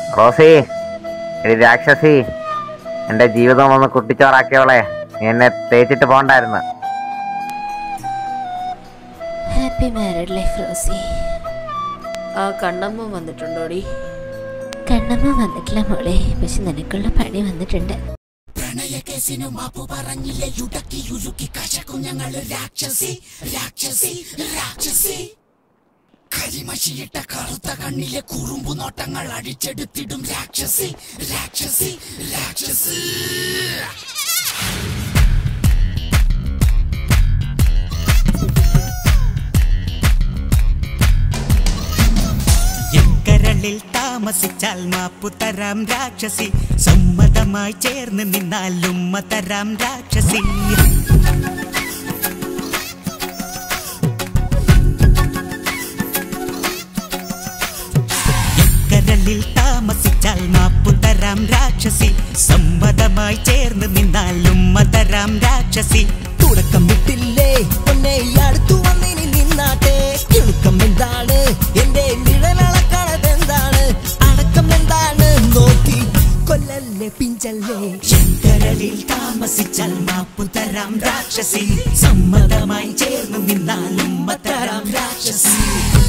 Rossi എടി രാക്ഷസി എന്റെ ജീവിതം ഒന്ന് കുട്ടിച്ചോറാക്കിയോളെ നീ എന്നെ തേച്ചിട്ട് പോണ്ടായിരുന്നു ഹാപ്പി മാരീഡ് ലൈഫ് റോസി ആ കണ്ണമ്മ വന്നിട്ടുണ്ടോടി കണ്ണമ്മ വന്നിട്ടില്ല മോളെ പക്ഷെ നിനക്കുള്ള പണി വന്നിട്ടുണ്ട് കരിമഷിയിട്ട കറുത്ത കണ്ണിലെ കുറുമ്പു നോട്ടങ്ങൾ അടിച്ചെടുത്തിടും രാക്ഷസി രാക്ഷസി രാക്ഷസി എക്കരളിൽ താമസിച്ചാൽ മാപ്പു തരാം രാക്ഷസി സമ്മതമായി ചേർന്ന് നിന്നാൽ ഉമ്മ തരാം രാക്ഷസി എക്കരളിൽ താമസിച്ചാൽ മാപ്പു തരാം രാക്ഷസി സമ്മതമായി ചേർന്ന് നിന്നാൽ ഉമ്മ തരാം രാക്ഷസി തുടക്കം വിട്ടില്ലേ പൊന്നെ അടുത്തു വന്നിനി നിന്നാട്ടെ കിളുക്കം എന്താണ് എന്റെ നിഴലളക്കണത് എന്താണ് അടക്കം എന്താണ് നോക്കി കൊല്ലല്ലേ പിഞ്ചല്ലേ ശങ്കരലിൽ താമസിച്ചാൽ മാപ്പു തരാം രാക്ഷസി സമ്മതമായി ചേർന്ന് നിന്നാൽ ഉമ്മ തരാം രാക്ഷസി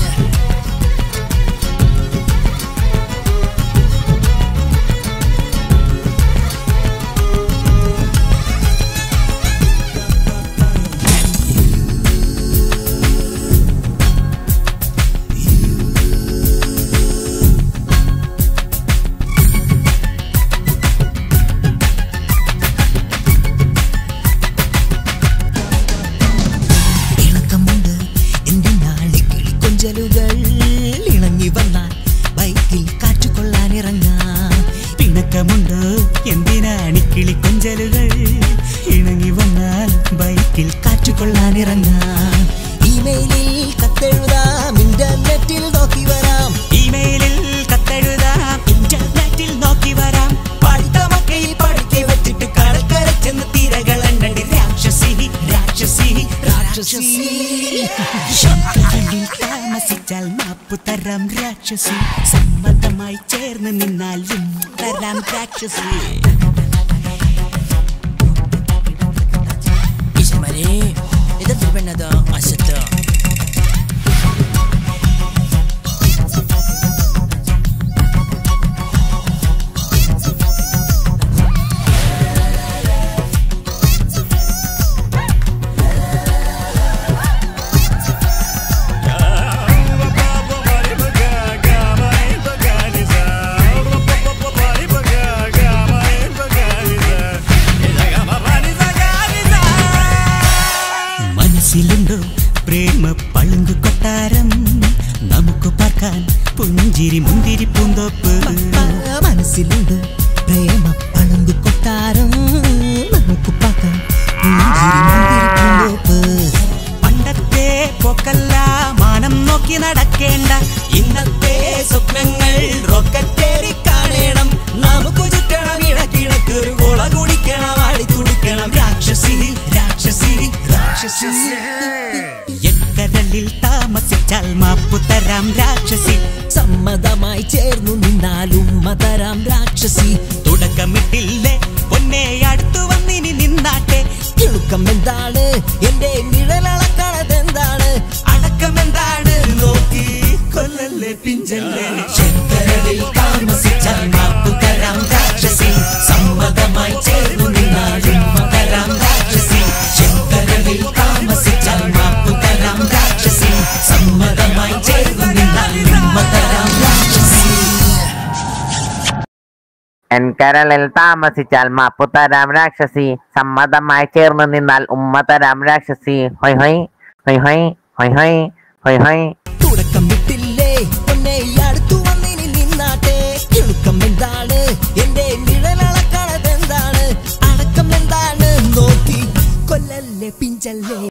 ഇളക്കമുണ്ട് എന്റെ നാളെ കിളിക്കൊഞ്ചലുകൾ ഇണങ്ങി വന്നാൽ ബൈക്കിൽ കാറ്റുകൊള്ളാൻ ഇറങ്ങാം പിണക്കമുണ്ട് എന്തിനാണ് കിളിക്കൊഞ്ചലുകൾ ഇണങ്ങി വന്നാൽ ബൈക്കിൽ കാറ്റുകൊള്ളാൻ ഇറങ്ങാം ഇമെയിലിൽ കത്തെഴുതാം ഇന്റർനെറ്റിൽ നോക്കി വരാം ഇമെയിലിൽ കത്തെഴുതാം ഇന്റർനെറ്റിൽ നോക്കി വരാം പഠിത്തമൊക്കെ ഈ പഠിക്കെ വെച്ചിട്ട് കടക്കര ചെന്ന് തിരകൾ എണ്ണി രാക്ഷസി രാക്ഷസി രാക്ഷസി ശങ്കരനിൽ താമസിച്ചാൽ മാപ്പു തരാം രാക്ഷസി സമ്മതമായി ചേർന്ന് നിന്നാലും തരാം രാക്ഷസി ഈശ്വരേ ഇതെന്തൊരു പെണ്ണത് അശത്ത് മനസ്സിലുണ്ടോ പ്രേമ പളുങ്കു കൊട്ടാരം നമുക്ക് പാർക്കാൻ പുഞ്ചിരി മുന്തിരി പൂന്തോപ്പ് മനസ്സിലുണ്ട് പ്രേമ പണന്തു കൊട്ടാരം നമുക്ക് പാക്കാം പുഞ്ചിരി മുന്തിരി പൂന്തോപ്പ്. പണ്ടത്തെ പോക്കല്ല മാനം നോക്കി നടക്കേണ്ട ഇന്നത്തെ സ്വപ്നങ്ങൾ റോക്കറ്റേറി കാണണം നമുക്ക് ചുറ്റണം ഇടക്കിടക്ക് ഒരു കൊള കുടിക്കണം ആടി തുടിക്കണം രാക്ഷസി രാക്ഷസി രാക്ഷസി എക്കരലിൽ താമസിച്ചാൽ മാപ്പു തരാം രാക്ഷസി സമ്മതമായി ചേർന്നു നിന്നാലും മതരാം രാക്ഷസി തുടക്കമിട്ടില്ലേ പൊന്നെ അടുത്തു വന്നിനി നിന്നാട്ടെ കിളുക്കം എന്താണ് എന്റെ നിഴലളക്കണത് എന്താണ് അടക്കം എന്താണ് നോക്കി കൊല്ലല്ലേ പിഞ്ചല്ലേ ശങ്കരനിൽ താമസിച്ചാൽ മാപ്പു തരാം രാക്ഷസി സമ്മതമായി ചേർന്നു നിന്നാലും തരാം രാക്ഷസി ശങ്കരനിൽ താമസിച്ചാൽ മാപ്പു തരാം രാക്ഷസി സമ്മതമായി ചേർന്നു നിന്നാലും തരാം രാക്ഷസി എൻകരളിൽ താമസിച്ചാൽ മാപ്പു തരാം രാക്ഷസി സമ്മതമായി ചേർന്ന് നിന്നാൽ ഉമ്മ തരാം രാക്ഷസി ഹൊയ് ഹൊയ് ഹൊയ് ഹൊയ് ഹൊയ് ഹൊയ് ഹൊയ് ഹൊയ് തുടക്കം വിട്ടില്ലേ പൊന്നെ അടുത്തു വന്നിനി നിന്നാട്ടെ കിളുക്കം എന്താണ് എന്റെ നിഴലളക്കണത് എന്താണ് അടക്കം എന്താണ് നോക്കി കൊല്ലല്ലേ പിഞ്ചല്ലേ